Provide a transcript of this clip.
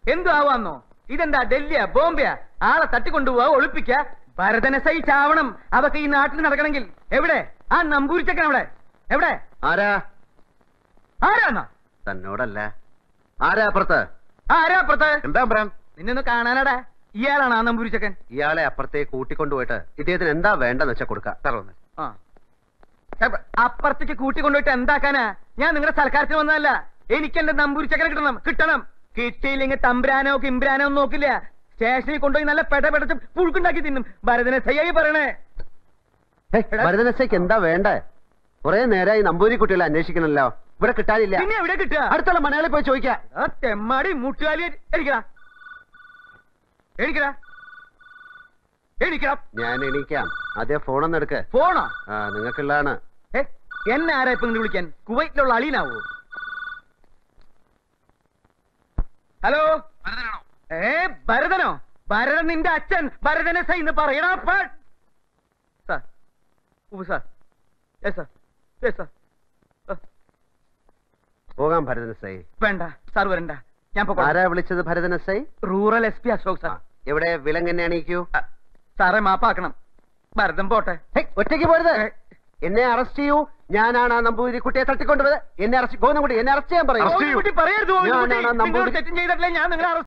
എന്തു ആവാന്നോ ഇതെന്താ ഡൽഹിയാ ബോംബെയാ ആളെ തട്ടിക്കൊണ്ടുപോവാ ഒളിപ്പിക്ക ഭരതനെ സഹിച്ചാവണം അതൊക്കെ ഈ നാട്ടിൽ നടക്കണമെങ്കിൽ എവിടെ ആ നമ്പൂരിച്ചക്കൻ എവിടെ എവിടെ ആരാ ആരാന്നാ തന്നോടല്ല ആരാ അപ്പുറത്ത് ആരാ അപ്പുറത്ത് എന്താ പറയാൻ നിന്നൊന്ന് കാണാനാടാ ഇയാളാണ് ആ നമ്പൂരിച്ചക്കൻ ഇയാളെ അപ്പുറത്തേക്ക് കൂട്ടിക്കൊണ്ടുപോയിട്ട് ഇദ്ദേഹത്തിന് എന്താ വേണ്ടെന്ന് വെച്ചാ കൊടുക്കാം തറന്ന് ആ എപ്പ, അപ്പുറത്തേക്ക് കൂട്ടിക്കൊണ്ടുപോയിട്ട് എന്താക്കാനാ ഞാൻ നിങ്ങളുടെ സൽക്കാരത്തിന് വന്നതല്ല എനിക്ക് എന്റെ നമ്പൂരിച്ചക്കനെ കിട്ടണം കിട്ടണം കിട്ടിയില്ലെങ്കിൽ തമ്പ്രാനോ കിമ്പ്രാനോ ഒന്നും നോക്കില്ല സ്റ്റേഷനിൽ കൊണ്ടുപോയി നല്ല പെട പെടച്ച് പുഴുക്കുണ്ടാക്കി തിന്നും ഭരതനെ സയ്യായി പറയണേ ഭരതനസയ്ക്ക് എന്താ വേണ്ടേ കുറെ നേരമായി നമ്പൂരി കുട്ടികളെ അന്വേഷിക്കണല്ലോ ഇവിടെ കിട്ടാനില്ല പിന്നെ എവിടെ കിട്ടുക അടുത്തുള്ള മലയാളി പോയി ചോദിക്കാം ആ തെമ്മാടി മുട്ടുകാലി എണിക്കടാ എണിക്കടാ എണിക്കടാ ഞാൻ എണീക്കാം അതേ ഫോണൊന്നും എടുക്ക് ഫോണോ ആ നിങ്ങൾക്കുള്ളതാണ് ഏ എന്നെ ആരാ ഇപ്പൊ ഇങ്ങോട്ട് വിളിക്കാൻ കുവൈറ്റിലുള്ള അളീനാവോ ഹലോ ഏ ഭരതനോ ഭരതൻ നിന്റെ അച്ഛൻ ഭരതനെ സൈ എന്ന് പറയണ സാർ ഉവ്വ് sir yes sir yes sir പോകാം ഭരതനസൈ വേണ്ട സാർ വരണ്ട ഞാൻ പൊക്കോളാം. ആരാ വിളിച്ചത് ഭരതനസൈ rural S P Ashok sir എവിടെ വിലങ്ങനെ എണീക്കൂ അ, സാറേ മാപ്പാക്കണം ഭരതം പോട്ടെ ഹേയ്, ഒറ്റയ്ക്ക് പോരുത് എന്നെ അറസ്റ്റ് ചെയ്യൂ ഞാനാണ് ആ നമ്പൂതിരി കുട്ടിയെ തട്ടിക്കൊണ്ടുപോയത് എന്നെ അറസ്റ്റ് ഗോവിന്ദൻകുട്ടി എന്നെ അറസ്റ്റ് ചെയ്യാൻ പറയൂ ഗോവിന്ദൻകുട്ടി പറയരുത് ഗോവിന്ദൻകുട്ടി. ഞാനാണ് ആ നിങ്ങളോട് നമ്പൂതിരി തെറ്റും ചെയ്തിട്ടില്ല ഞാൻ നിങ്ങളെ